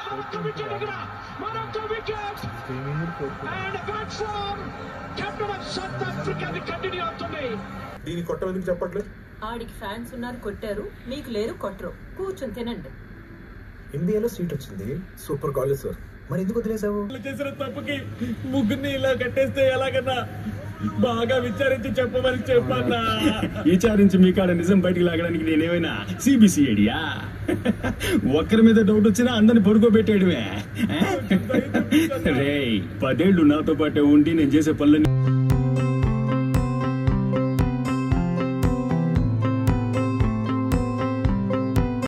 మరొక వికెట్ ఇక్కడ మరొక wicket and batsman captain of South Africa the continue అవుతుంది దీన్ని కొట్టమని చెప్పట్లేదు ఆడికి ఫ్యాన్స్ ఉన్నారు కొట్టారు మీకు లేరు కొట్టరు కూర్చొని తినండి ఎంబీఏలో సీట్ వచ్చింది సూపర్ కాలేజ్ సార్ మరి ఎందుకు వదిలేసావు చేసిన తప్పుకి ముగ్గురిని ఇలా కట్టేస్తే ఎలాగన్నా బాగా విచారించి చెప్పమని చెప్పన్నా విచారించి మీ కాడ నిజం బయటికి లాగడానికి నేనేమైనా సిబిసిఐడియా ఒక్కరి మీద డౌట్ వచ్చినా అందరిని పడుకోబెట్టేయడమే రే పదేళ్లు నాతో పాటే ఉండి నేను చేసే పనులని